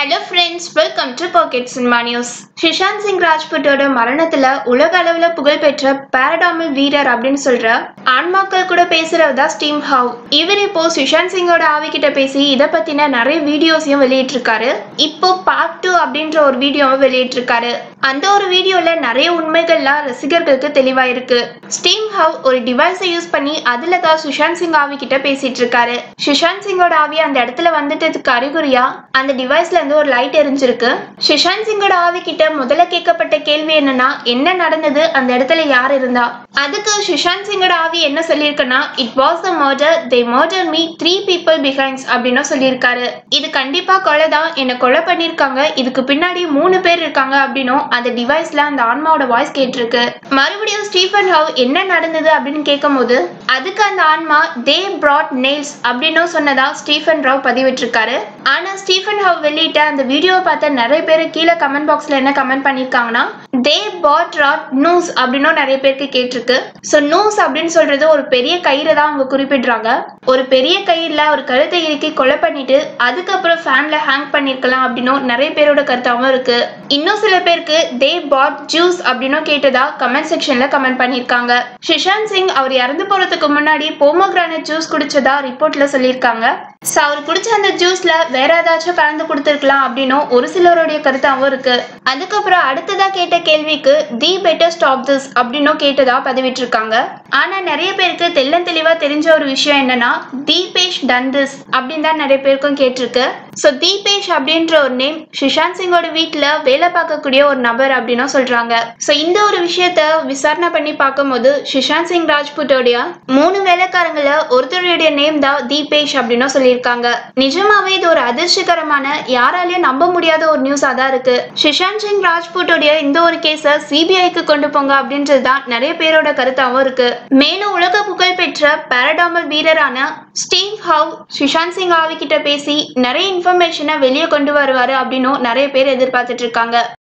hello friends welcome to pocket cinema news Sushant Singh ராஜ்புட்டோட மரணத்துல உலக அளவுல புகழ்பெற்ற பாரடாமல் வீரர் அப்படின்னு சொல்ற ஆன்மாக்கள் கூட பேசுறவர் தான் ஸ்டீம் ஹவ் இவர் இப்போ சுஷாந்த் சிங்கோட ஆவி கிட்ட பேசி இதை பத்தின நிறைய வீடியோஸையும் வெளியிட்டிருக்காரு இப்போ பார்ட் டூ அப்படின்ற ஒரு வீடியோவை வெளியிட்டிருக்காரு அந்த ஒரு வீடியோல நிறைய உண்மைகள்லாம் ரசிகர்களுக்கு தெளிவா இருக்கு ஸ்டீம் ஹவ் ஒரு டிவைஸை யூஸ் பண்ணி அதுல தான் சுஷாந்த் சிங் ஆவி கிட்ட பேசிட்டு இருக்காரு சுஷாந்த் சிங்கோட ஆவி அந்த இடத்துல வந்துட்டதுக்கு அறிகுறியா அந்த டிவைஸ்ல இருந்து ஒரு லைட் எரிஞ்சிருக்கு சுஷாந்த் சிங்கோட ஆவி கிட்ட முதல்ல கேட்கப்பட்ட கேள்வி என்னன்னா என்ன நடந்தது அந்த இடத்துல யார் இருந்தா அதுக்கு சுஷாந்த் சிங்கோட ஆவி என்ன சொல்லியிருக்குன்னா it was the murder they murder me three people behinds அப்படின்னு சொல்லியிருக்காரு இது கண்டிப்பா கொலை தான் என்னை கொலை பண்ணியிருக்காங்க இதுக்கு பின்னாடி மூணு பேர் இருக்காங்க அப்படின்னும் அந்த டிவைஸ்ல அந்த ஆன்மாவோட வாய்ஸ் கேட்டிருக்கு மறுபடியும் ஸ்டீஃபன் ஹவ் என்ன நடந்தது அப்படின்னு கேட்கும்போது அதுக்கு அந்த ஆன்மா தே brought நெயில்ஸ் அப்படின்னு சொன்னதா ஸ்டீஃபன் ராவ் பதிவிட்டிருக்காரு ஆனா ஸ்டீஃபன் ஹவ் வெளியிட்ட அந்த வீடியோவை பார்த்த நிறைய பேர் கீழே கமெண்ட் பாக்ஸ்ல என்ன கமெண்ட் பண்ணிருக்காங்கன்னா தே பாட் ராட் நூஸ் அப்படின்னும் நிறைய பேருக்கு கேட்டிருக்கு ஸோ நூஸ் அப்படின்னு சொல்றது ஒரு பெரிய கயிறை தான் அவங்க குறிப்பிடுறாங்க ஒரு பெரிய கயிறுல ஒரு கழுத்தை இறுக்கி கொலை பண்ணிட்டு அதுக்கப்புறம் ஃபேன்ல ஹேங் பண்ணிருக்கலாம் அப்படின்னும் நிறைய பேரோட கருத்தாவும் இருக்கு இன்னும் சில பேருக்கு தே பாட் ஜூஸ் அப்படின்னும் கேட்டதா கமெண்ட் செக்ஷன்ல கமெண்ட் பண்ணிருக்காங்க சுஷாந்த் சிங் அவர் இறந்து போறதுக்கு முன்னாடி போமோகிரானட் ஜூஸ் குடிச்சதா ரிப்போர்ட்ல சொல்லியிருக்காங்க ஸோ அவர் குடிச்ச அந்த ஜூஸ்ல வேற ஏதாச்சும் கலந்து கொடுத்துருக்கலாம் அப்படின்னும் ஒரு சிலருடைய கருத்தாவும் இருக்கு அதுக்கப்புறம் அடுத்ததா கேட்ட கேள்விக்கு தி பெட்டர் ஸ்டாப் திஸ் அப்படின்னும் கேட்டதா பதிவிட்டிருக்காங்க ஆனா நிறைய பேருக்கு தெள்ளன் தெளிவா தெரிஞ்ச ஒரு விஷயம் என்னன்னா தீபேஷ் டன் திஸ் அப்படின்னு தான் நிறைய பேருக்கும் கேட்டிருக்கு ஸோ தீபேஷ் அப்படின்ற ஒரு நேம் சுஷாந்த் சிங்கோட வீட்டில் வேலை பார்க்கக்கூடிய ஒரு நபர் அப்படின்னும் சொல்றாங்க ஸோ இந்த ஒரு விஷயத்த விசாரணை பண்ணி பார்க்கும்போது சுஷாந்த் சிங் ராஜ்புட்டோடைய மூணு வேலைக்காரங்கள ஒருத்தருடைய நேம் தான் தீபேஷ் அப்படின்னும் சொல்லியிருக்காங்க நிஜமாவே இது ஒரு அதிர்ச்சிகரமான யாராலையும் நம்ப முடியாத ஒரு நியூஸாக தான் இருக்கு சுஷாந்த் சிங் ராஜ்புட்டோடைய இந்த ஒரு கேஸை சிபிஐக்கு கொண்டு போங்க அப்படின்றது தான் நிறைய பேரோட கருத்தாகவும் இருக்கு மேலும் உலக புகழ் பெற்ற பாரடாமல் வீரரான ஸ்டீவ் ஹவ் சுஷாந்த் சிங் ஆவி கிட்ட பேசி நிறைய இன்ஃபர்மேஷனை வெளியே கொண்டு வருவாரு அப்படின்னும் நிறைய பேர் எதிர்பார்த்துட்டு இருக்காங்க